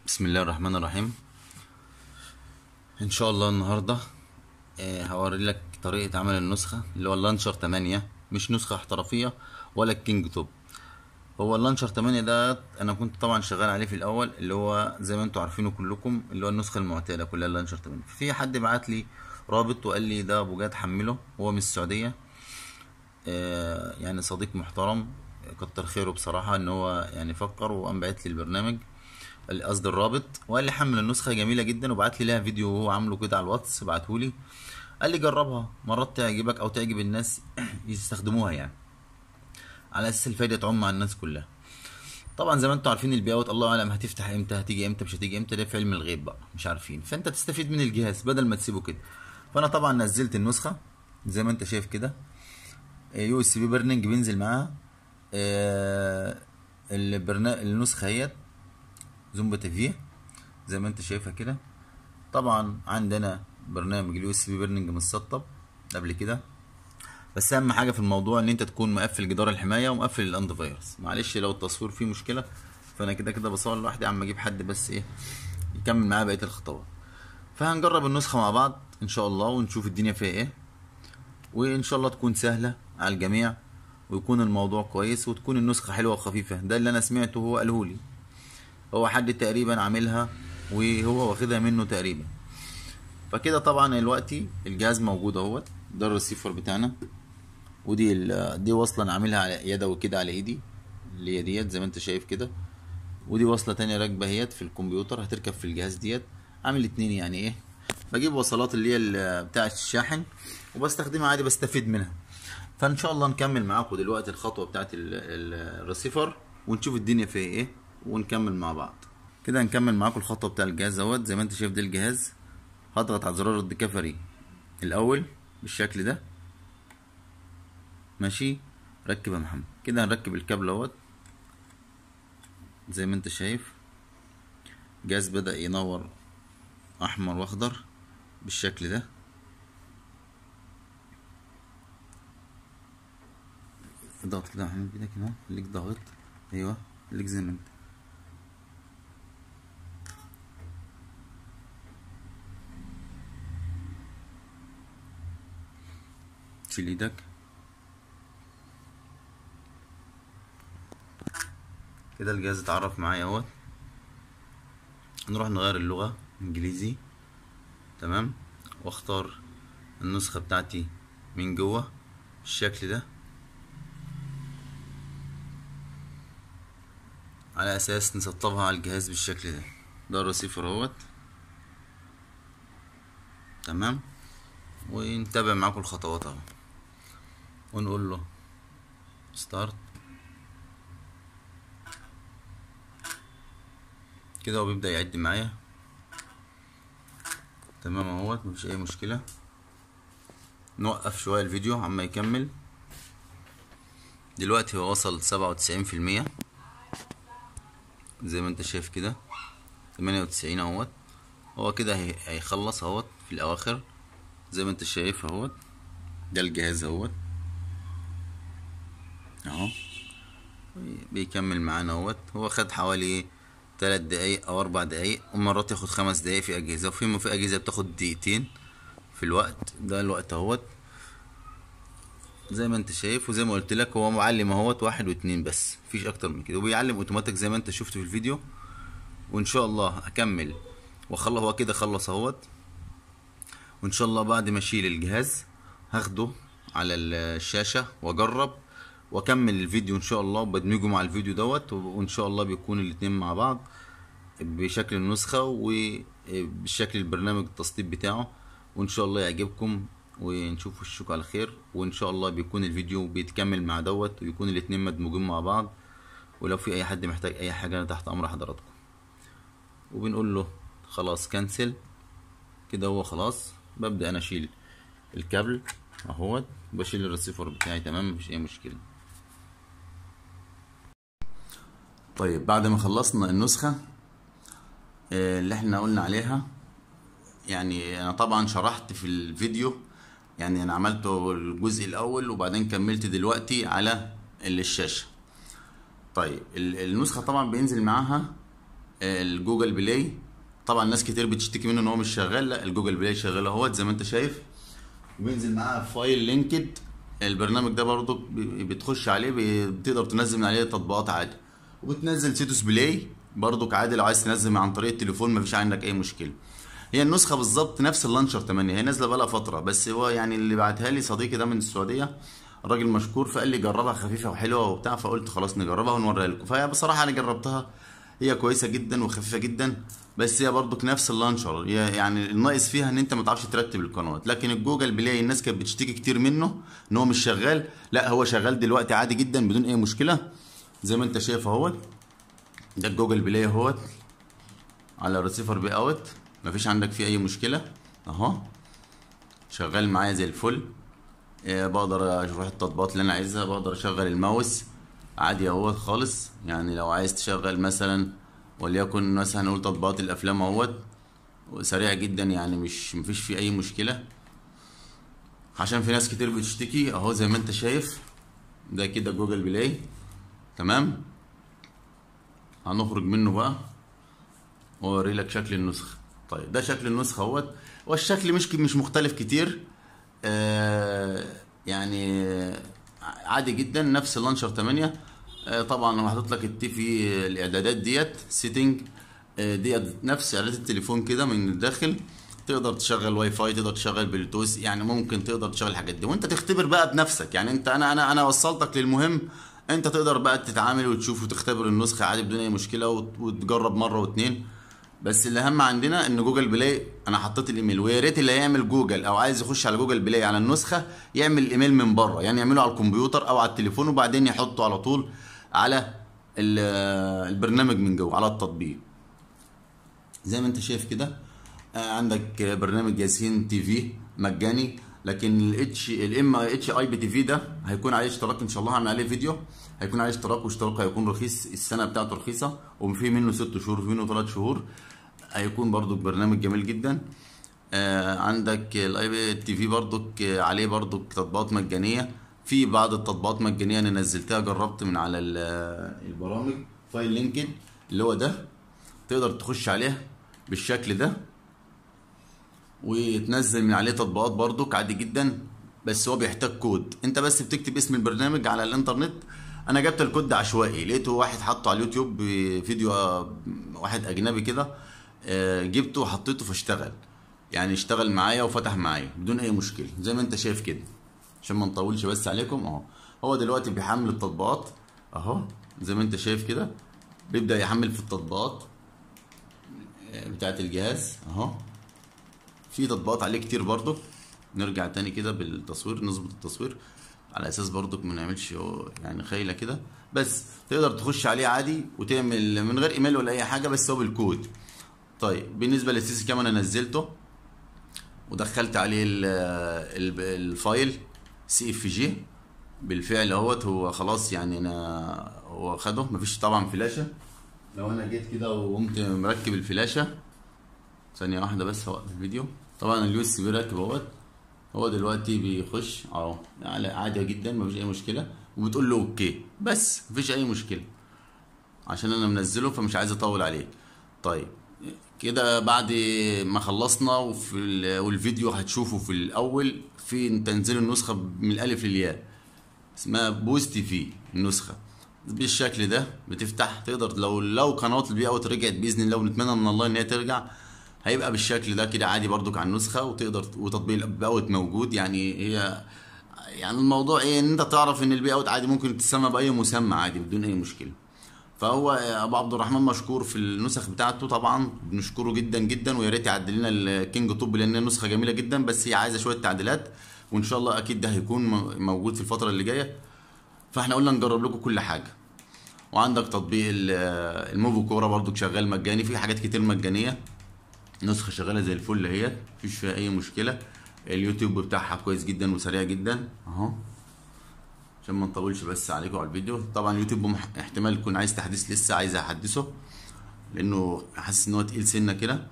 بسم الله الرحمن الرحيم ان شاء الله النهارده آه، هوري لك طريقه عمل النسخه اللي هو اللانشر 8 مش نسخه احترافيه ولا الكينج توب هو اللانشر 8 ده انا كنت طبعا شغال عليه في الاول اللي هو زي ما انتم عارفينه كلكم اللي هو النسخه المعتاده كلها اللانشر 8 في حد بعت لي رابط وقال لي ده ابو جاد حمله هو من السعوديه آه، يعني صديق محترم كتر خيره بصراحة ان هو يعني فكر وقام بعت لي البرنامج قصدي الرابط وقال لي حمل النسخة جميلة جدا وبعت لي لها فيديو وهو عامله كده على الواتس بعته لي قال لي جربها مرات تعجبك او تعجب الناس يستخدموها يعني على اساس الفايدة تعم مع الناس كلها طبعا زي ما انتم عارفين البيوت الله اعلم هتفتح امتى هتيجي امتى مش هتيجي امتى ده في علم الغيب بقى مش عارفين فانت تستفيد من الجهاز بدل ما تسيبه كده فانا طبعا نزلت النسخة زي ما انت شايف كده يو اس بي برننج بينزل معاها آه، البرنا... النسخة هي زومبا تي زي ما انت شايفها كده طبعا عندنا برنامج اليو اس بي برننج متسطب قبل كده بس اهم حاجه في الموضوع ان انت تكون مقفل جدار الحمايه ومقفل الاند فيروس معلش لو التصوير فيه مشكله فانا كده كده بصور لوحدي عم اجيب حد بس ايه يكمل معايا بقيه الخطوات فهنجرب النسخه مع بعض ان شاء الله ونشوف الدنيا فيها ايه وان شاء الله تكون سهله على الجميع ويكون الموضوع كويس وتكون النسخه حلوه وخفيفه ده اللي انا سمعته هو قاله لي هو حد تقريبا عاملها وهو واخدها منه تقريبا فكده طبعا دلوقتي الجهاز موجود اهوت ده الريسيفر بتاعنا ودي ال- دي واصله انا عاملها على يدوي كده على ايدي اللي هي ديت زي ما انت شايف كده ودي واصله تانية راكبه اهيت في الكمبيوتر هتركب في الجهاز ديت عامل اتنين يعني ايه بجيب وصلات اللي هي ال- بتاعه الشاحن وبستخدمها عادي بستفيد منها فان شاء الله نكمل معاكم دلوقتي الخطوه بتاعه ال- ال- الريسيفر ونشوف الدنيا فيها ايه ونكمل مع بعض كده هنكمل معاكم الخطوه بتاع الجهاز اهوت زي ما انت شايف ده الجهاز هضغط على زرار الديكافري الاول بالشكل ده ماشي ركب يا محمد كده هنركب الكابل اهوت زي ما انت شايف الجهاز بدأ ينور احمر واخضر بالشكل ده اضغط كده يا محمد بايدك هنا خليك ضاغط ايوه خليك زي ما انت شيل ايدك كده الجهاز اتعرف معايا اهوت نروح نغير اللغة انجليزي تمام واختار النسخة بتاعتي من جوه بالشكل ده على اساس نسطبها على الجهاز بالشكل ده ده الريسيفر اهوت تمام ونتابع معاكم الخطوات اهو ونقول له ستارت كده هو بيبدأ يعد معايا تمام اهوت مفيش اي مشكلة نوقف شوية الفيديو عما يكمل دلوقتي هو وصل سبعة وتسعين في المية زي ما انت شايف كده تمانية وتسعين اهوت هو كده هي- هيخلص اهوت في الاواخر زي ما انت شايف اهوت ده الجهاز اهوت اهو بيكمل معانا اهوت هو خد حوالي تلات دقايق او اربع دقايق ومرات ياخد خمس دقايق في اجهزه وفي في اجهزه بتاخد دقيقتين في الوقت ده الوقت اهوت زي ما انت شايف وزي ما قلت لك هو معلم اهوت واحد واتنين بس مفيش اكتر من كده وبيعلم اوتوماتيك زي ما انت شفت في الفيديو وان شاء الله اكمل واخلص هو كده خلص اهوت وان شاء الله بعد ما اشيل الجهاز هاخده على الشاشة واجرب واكمل الفيديو ان شاء الله وبدمجه مع الفيديو دوت وان شاء الله بيكون الاتنين مع بعض بشكل النسخة وبشكل البرنامج التسطيب بتاعه وان شاء الله يعجبكم ونشوف وشكم على خير وان شاء الله بيكون الفيديو بيتكمل مع دوت ويكون الاتنين مدموجين مع بعض ولو في اي حد محتاج اي حاجة انا تحت امر حضراتكم وبنقول له خلاص كنسل كده هو خلاص ببدأ انا اشيل الكابل اهوت بشيل الريسيفر بتاعي تمام مفيش اي مشكلة طيب بعد ما خلصنا النسخة آه، اللي احنا قلنا عليها يعني انا طبعا شرحت في الفيديو يعني انا عملته الجزء الاول وبعدين كملت دلوقتي على الشاشة طيب ال- النسخة طبعا بينزل معاها الجوجل بلاي طبعا ناس كتير بتشتكي منه ان هو مش شغال لا الجوجل بلاي شغال اهوت زي ما انت شايف وبينزل معاه فايل لينكد البرنامج ده برضو ب- بتخش عليه ب- بتقدر تنزل من عليه تطبيقات عادي وبتنزل سيتوس بلاي برضو عادي لو عايز تنزل عن طريق التليفون مفيش عندك اي مشكله هي النسخه بالظبط نفس اللانشر 8 هي نازله بقالها فتره بس هو يعني اللي بعتها لي صديقي ده من السعوديه راجل مشكور فقال لي جربها خفيفه وحلوه وبتاع فقلت خلاص نجربها ونوريها لكم فهي بصراحه انا جربتها هي كويسه جدا وخفيفه جدا بس هي برضك نفس اللانشر هي يعني الناقص فيها ان انت ما تعرفش ترتب القنوات لكن الجوجل بلاي الناس كانت بتشتكي كتير منه ان هو مش شغال لا هو شغال دلوقتي عادي جدا بدون اي مشكله زي ما انت شايف اهوت ده الجوجل بلاي اهوت على الريسيفر بي اوت مفيش عندك فيه اي مشكله اهو شغال معايا زي الفل آه، بقدر اروح التطبيقات اللي انا عايزها بقدر اشغل الماوس عادي اهوت خالص يعني لو عايز تشغل مثلا وليكن مثلا نقول تطبيقات الافلام اهوت سريع جدا يعني مش مفيش فيه اي مشكله عشان في ناس كتير بتشتكي اهو زي ما انت شايف ده كده جوجل بلاي تمام هنخرج منه بقى واوري لك شكل النسخه طيب ده شكل النسخه اهوت والشكل مش مش مختلف كتير آه يعني عادي جدا نفس اللانشر 8 آه طبعا انا حاطط لك التي في الاعدادات ديت سيتنج آه ديت نفس اعدادات التليفون كده من الداخل تقدر تشغل واي فاي تقدر تشغل بلوتوث يعني ممكن تقدر تشغل الحاجات دي وانت تختبر بقى بنفسك يعني انت انا انا انا وصلتك للمهم انت تقدر بقى تتعامل وتشوف وتختبر النسخه عادي بدون اي مشكله وت- وتجرب مره واتنين بس الاهم عندنا ان جوجل بلاي انا حطيت الايميل ويا ريت اللي هيعمل جوجل او عايز يخش على جوجل بلاي على النسخه يعمل الايميل من بره يعني يعمله على الكمبيوتر او على التليفون وبعدين يحطه على طول على ال- البرنامج من جوه على التطبيق زي ما انت شايف كده آه، عندك برنامج ياسين تي في مجاني لكن الاتش الام اتش اي بي تي في ده هيكون عليه اشتراك ان شاء الله هعمل عليه فيديو هيكون عليه اشتراك واشتراك هيكون رخيص السنه بتاعته رخيصه وفي منه ست شهور وفي منه ثلاث شهور هيكون برضو برنامج جميل جدا آه عندك الاي بي تي في برضك آه، عليه برضك تطبيقات مجانيه في بعض التطبيقات مجانيه انا نزلتها جربت من على ال- آه، البرامج فايل لينكد اللي هو ده تقدر تخش عليه بالشكل ده وتنزل من عليه تطبيقات برضك عادي جدا بس هو بيحتاج كود انت بس بتكتب اسم البرنامج على الانترنت انا جبت الكود ده عشوائي لقيته واحد حطه على اليوتيوب فيديو آه، واحد اجنبي كده آه، جبته وحطيته فاشتغل يعني اشتغل معايا وفتح معايا بدون اي مشكله زي ما انت شايف كده عشان ما نطولش بس عليكم اهو هو دلوقتي بيحمل التطبيقات اهو زي ما انت شايف كده بيبدا يحمل في التطبيقات آه، بتاعت الجهاز اهو في تطبيقات عليه كتير برضو نرجع تاني كده بالتصوير نظبط التصوير على اساس برضك ما نعملش يعني خيله كده بس تقدر تخش عليه عادي وتعمل من غير ايميل ولا اي حاجه بس هو بالكود طيب بالنسبه للسيسي كام انا نزلته ودخلت عليه ال- ال- الفايل سي اف جي بالفعل اهوت هو خلاص يعني انا هو خده مفيش طبعا فلاشه لو انا جيت كده وقمت مركب الفلاشه ثانية واحدة بس هوقف الفيديو طبعا اليو اس بي راكب اهوت هو دلوقتي بيخش اهو يعني عادي جدا مفيش اي مشكلة وبتقول له اوكي بس مفيش اي مشكلة عشان انا منزله فمش عايز اطول عليك طيب كده بعد ما خلصنا وفي ال- والفيديو هتشوفه في الاول في تنزيل النسخة من الالف للياء اسمها بوست في النسخة بالشكل ده بتفتح تقدر لو لو قنوات البي اوت رجعت باذن الله ونتمنى من الله ان هي ترجع هيبقى بالشكل ده كده عادي برضك على النسخه وتقدر وتطبيق البي اوت موجود يعني هي يعني الموضوع ايه ان انت تعرف ان البي اوت عادي ممكن تسمى باي مسمى عادي بدون اي مشكله فهو ابو عبد الرحمن مشكور في النسخ بتاعته طبعا بنشكره جدا جدا ويا ريت يعدل لنا الكينج توب لان هي نسخه جميله جدا بس هي عايزه شويه تعديلات وان شاء الله اكيد ده هيكون م- موجود في الفتره اللي جايه فاحنا قلنا نجرب لكم كل حاجه وعندك تطبيق ال- الموفو كوره برضو شغال مجاني في حاجات كتير مجانيه نسخه شغاله زي الفل اهيت مفيش فيها اي مشكله اليوتيوب بتاعها كويس جدا وسريع جدا اهو عشان ما نطولش بس عليكم على الفيديو طبعا اليوتيوب مح- احتمال يكون عايز تحديث لسه عايز احدثه لانه حاسس ان هو تقيل سنه كده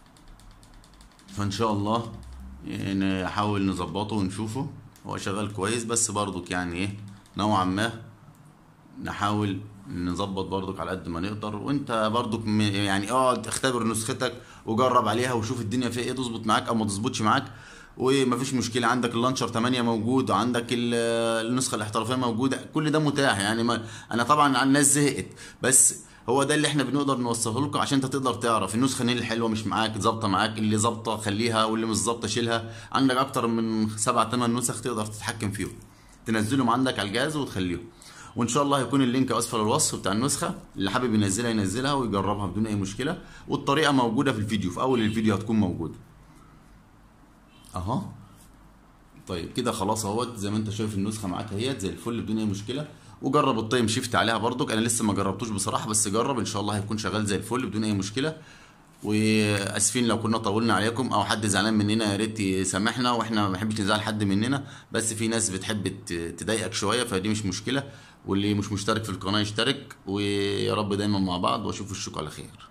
فان شاء الله يعني نحاول نظبطه ونشوفه هو شغال كويس بس برضك يعني ايه نوعا ما نحاول نظبط برضك على قد ما نقدر وانت برضك م- يعني اقعد اختبر نسختك وجرب عليها وشوف الدنيا فيها ايه تظبط معاك او ما تظبطش معاك ومفيش مشكله عندك اللانشر 8 موجود وعندك ال- النسخه الاحترافيه موجوده كل ده متاح يعني ما انا طبعا عن الناس زهقت بس هو ده اللي احنا بنقدر نوصله لكم عشان انت تقدر تعرف النسخه اللي الحلوه مش معاك ظابطه معاك اللي ظابطه خليها واللي مش ظابطه شيلها عندك اكتر من سبع ثمان نسخ تقدر تتحكم فيهم تنزلهم عندك على الجهاز وتخليهم وان شاء الله هيكون اللينك اسفل الوصف بتاع النسخه اللي حابب ينزلها ينزلها ويجربها بدون اي مشكله والطريقه موجوده في الفيديو في اول الفيديو هتكون موجوده اها طيب كده خلاص اهوت زي ما انت شايف النسخه معاك اهيت زي الفل بدون اي مشكله وجرب التايم شيفت عليها برضك انا لسه ما جربتوش بصراحه بس جرب ان شاء الله هيكون شغال زي الفل بدون اي مشكله واسفين لو كنا طولنا عليكم او حد زعلان مننا يا ريت يسامحنا واحنا ما بنحبش نزعل حد مننا بس في ناس بتحب ت- تضايقك شويه فدي مش مشكله واللي مش مشترك في القناه يشترك ويا رب دايما مع بعض واشوف وشكم على خير